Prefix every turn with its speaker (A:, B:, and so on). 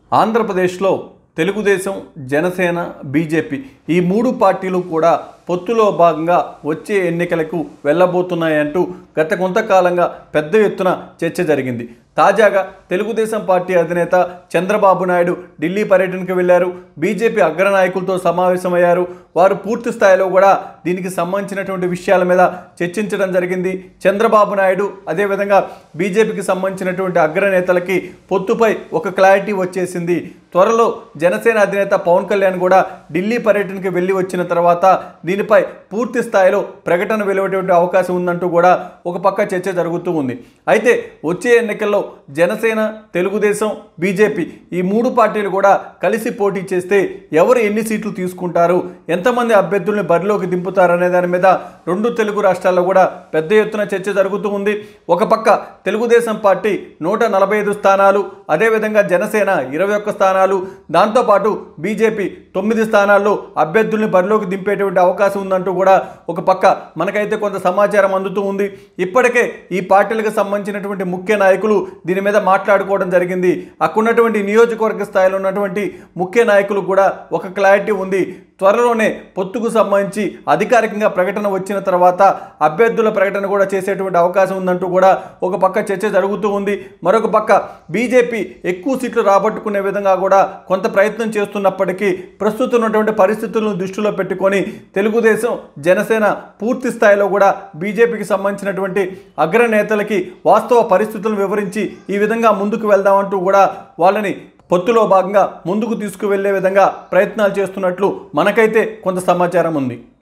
A: ఆంధ్రప్రదేశ్లో తెలుగుదేశం జనసేన బీజేపీ ఈ మూడు పార్టీలు కూడా పొత్తులో భాగంగా వచ్చే ఎన్నికలకు వెళ్ళబోతున్నాయంటూ గత కొంతకాలంగా పెద్ద ఎత్తున చర్చ జరిగింది తాజాగా తెలుగుదేశం పార్టీ అధినేత చంద్రబాబు నాయుడు ఢిల్లీ పర్యటనకు వెళ్లారు బీజేపీ అగ్రనాయకులతో సమావేశమయ్యారు వారు పూర్తి స్థాయిలో కూడా దీనికి సంబంధించినటువంటి విషయాల మీద చర్చించడం జరిగింది చంద్రబాబు నాయుడు అదేవిధంగా బీజేపీకి సంబంధించినటువంటి అగ్రనేతలకి పొత్తుపై ఒక క్లారిటీ వచ్చేసింది త్వరలో జనసేన అధినేత పవన్ కళ్యాణ్ కూడా ఢిల్లీ పర్యటనకి వెళ్ళి వచ్చిన తర్వాత దీనిపై పూర్తి స్థాయిలో ప్రకటన వెలువటువంటి అవకాశం ఉందంటూ కూడా ఒక పక్క చర్చ జరుగుతూ ఉంది అయితే వచ్చే ఎన్నికల్లో జనసేన తెలుగుదేశం బీజేపీ ఈ మూడు పార్టీలు కూడా కలిసి పోటీ చేస్తే ఎవరు ఎన్ని సీట్లు తీసుకుంటారు ఎంతమంది అభ్యర్థుల్ని బరిలోకి దింపుతారనే దాని మీద రెండు తెలుగు రాష్ట్రాల్లో కూడా పెద్ద ఎత్తున చర్చ జరుగుతూ ఉంది ఒక పక్క తెలుగుదేశం పార్టీ నూట నలభై ఐదు స్థానాలు అదేవిధంగా జనసేన ఇరవై ఒక్క స్థానాలు దాంతోపాటు బీజేపీ తొమ్మిది స్థానాల్లో అభ్యర్థుల్ని బరిలోకి దింపేటువంటి అవకాశం ఉందంటూ కూడా ఒక పక్క మనకైతే కొంత సమాచారం అందుతూ ఉంది ఇప్పటికే ఈ పార్టీలకు సంబంధించినటువంటి ముఖ్య నాయకులు దీని మీద మాట్లాడుకోవడం జరిగింది అక్కడున్నటువంటి నియోజకవర్గ స్థాయిలో ఉన్నటువంటి ముఖ్య నాయకులు కూడా ఒక క్లారిటీ ఉంది త్వరలోనే పొత్తుకు సంబంధించి అధికారికంగా ప్రకటన వచ్చిన తర్వాత అభ్యర్థుల ప్రకటన కూడా చేసేటువంటి అవకాశం ఉందంటూ కూడా ఒక పక్క చర్చ జరుగుతూ ఉంది మరొక పక్క బీజేపీ ఎక్కువ సీట్లు రాబట్టుకునే విధంగా కూడా కొంత ప్రయత్నం చేస్తున్నప్పటికీ ప్రస్తుతం ఉన్నటువంటి పరిస్థితులను దృష్టిలో పెట్టుకొని తెలుగుదేశం జనసేన పూర్తి స్థాయిలో కూడా బీజేపీకి సంబంధించినటువంటి అగ్రనేతలకి వాస్తవ పరిస్థితులను వివరించి ఈ విధంగా ముందుకు వెళ్దామంటూ కూడా వాళ్ళని పొత్తులో భాగంగా ముందుకు తీసుకువెళ్లే విధంగా ప్రయత్నాలు చేస్తున్నట్లు మనకైతే కొంత సమాచారం ఉంది